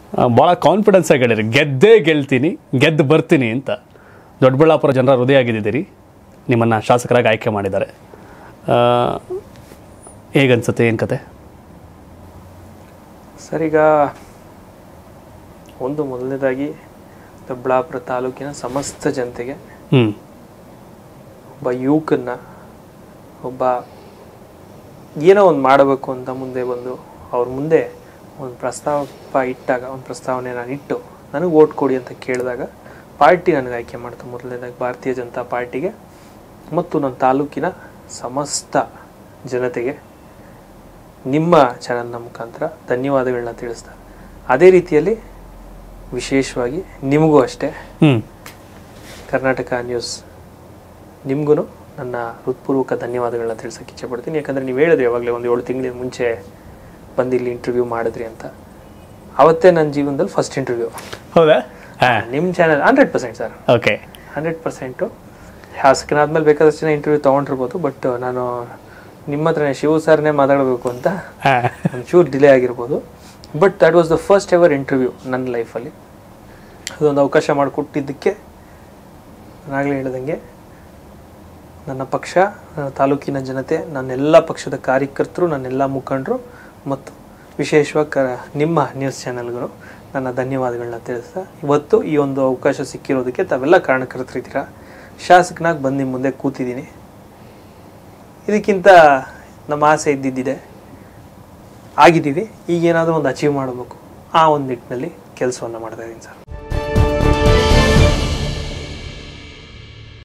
ಭಾಳ ಕಾನ್ಫಿಡೆನ್ಸ್ ಆಗಿ ಹೇಳಿರಿ ಗೆದ್ದೇ ಗೆಲ್ತೀನಿ ಗೆದ್ದು ಬರ್ತೀನಿ ಅಂತ ದೊಡ್ಡಬಳ್ಳಾಪುರ ಜನರ ಹೃದಯ ಆಗಿದ್ದಿದ್ದೀರಿ ನಿಮ್ಮನ್ನು ಶಾಸಕರಾಗಿ ಆಯ್ಕೆ ಮಾಡಿದ್ದಾರೆ ಆ, ಹೇಗನ್ಸುತ್ತೆ ಏನು ಕತೆ ಸರ್ ಈಗ ಒಂದು ಮೊದಲನೇದಾಗಿ ದೊಡ್ಡಬಳ್ಳಾಪುರ ತಾಲೂಕಿನ ಸಮಸ್ತ ಜನತೆಗೆ ಹ್ಞೂ ಒಬ್ಬ ಯುವಕನ್ನ ಒಬ್ಬ ಏನೋ ಒಂದು ಮಾಡಬೇಕು ಅಂತ ಮುಂದೆ ಬಂದು ಅವ್ರ ಮುಂದೆ ಒಂದು ಪ್ರಸ್ತಾಪ ಇಟ್ಟಾಗ ಒಂದು ಪ್ರಸ್ತಾವನೆ ನಾನು ಇಟ್ಟು ನನಗೆ ಓಟ್ ಕೊಡಿ ಅಂತ ಕೇಳಿದಾಗ ಪಾರ್ಟಿ ನನಗೆ ಆಯ್ಕೆ ಮಾಡ್ತು ಮೊದಲನೇದಾಗಿ ಭಾರತೀಯ ಜನತಾ ಪಾರ್ಟಿಗೆ ಮತ್ತು ನನ್ನ ತಾಲೂಕಿನ ಸಮಸ್ತ ಜನತೆಗೆ ನಿಮ್ಮ ಚಾನಲ್ನ ಮುಖಾಂತರ ಧನ್ಯವಾದಗಳನ್ನ ತಿಳಿಸ್ತಾ ಅದೇ ರೀತಿಯಲ್ಲಿ ವಿಶೇಷವಾಗಿ ನಿಮಗೂ ಅಷ್ಟೇ ಹ್ಞೂ ಕರ್ನಾಟಕ ನ್ಯೂಸ್ ನಿಮಗೂ ನನ್ನ ಹೃತ್ಪೂರ್ವಕ ಧನ್ಯವಾದಗಳನ್ನ ತಿಳಿಸೋಕೆ ಇಚ್ಛೆಪಡ್ತೀನಿ ಯಾಕಂದರೆ ನೀವು ಹೇಳಿದ್ರಿ ಯಾವಾಗಲೇ ಒಂದು ಏಳು ತಿಂಗಳಿನ ಮುಂಚೆ ಬಂದು ಇಲ್ಲಿ ಇಂಟರ್ವ್ಯೂ ಮಾಡಿದ್ರಿ ಅಂತ ಅವತ್ತೇ ನನ್ನ ಜೀವನದಲ್ಲಿ ಫಸ್ಟ್ ಇಂಟರ್ವ್ಯೂ ಹೌದಾ ಹಾಂ ನಿಮ್ಮ channel hundred percent sir okay hundred percent ಶಾಸಕನಾದ್ಮೇಲೆ ಬೇಕಾದಷ್ಟು ಜನ ಇಂಟರ್ವ್ಯೂ ತೊಗೊಂಡಿರ್ಬೋದು ಬಟ್ ನಾನು ನಿಮ್ಮ ಹತ್ರನೇ ಶಿವ ಸರ್ನೇ ಮಾತಾಡಬೇಕು ಅಂತ ಹಾಂ ಒಂಚೂರು ಡಿಲೇ ಆಗಿರ್ಬೋದು but that was the first ever interview ನನ್ನ ಲೈಫಲ್ಲಿ ಅದೊಂದು ಅವಕಾಶ ಮಾಡಿಕೊಟ್ಟಿದ್ದಕ್ಕೆ ನಾನಾಗಲೇ ಹೇಳ್ದಂಗೆ ನನ್ನ ಪಕ್ಷ ನನ್ನ ತಾಲೂಕಿನ ಜನತೆ ನನ್ನೆಲ್ಲ ಪಕ್ಷದ ಕಾರ್ಯಕರ್ತರು ನನ್ನೆಲ್ಲ ಮುಖಂಡರು ಮತ್ತು ವಿಶೇಷವಾಗಿ ಕ ನಿಮ್ಮ ನ್ಯೂಸ್ ಚಾನೆಲ್ಗಳು ನನ್ನ ಧನ್ಯವಾದಗಳನ್ನ ತಿಳಿಸ್ತಾ ಇವತ್ತು ಈ ಒಂದು ಅವಕಾಶ ಸಿಕ್ಕಿರೋದಕ್ಕೆ ತಾವೆಲ್ಲ ಕಾರಣಕರ್ತರಿದ್ದೀರಾ ಶಾಸಕನಾಗಿ ಬಂದು ನಿಮ್ಮ ಮುಂದೆ ಕೂತಿದ್ದೀನಿ ಇದಕ್ಕಿಂತ ನಮ್ಮ ಆಸೆ ಇದ್ದಿದ್ದಿದೆ ಆಗಿದ್ದೀವಿ ಈಗ ಏನಾದರೂ ಒಂದು ಅಚೀವ್ ಮಾಡಬೇಕು ಆ ಒಂದು ನಿಟ್ಟಿನಲ್ಲಿ ಕೆಲಸವನ್ನು ಮಾಡ್ತಾ ಇದ್ದೀನಿ ಸರ್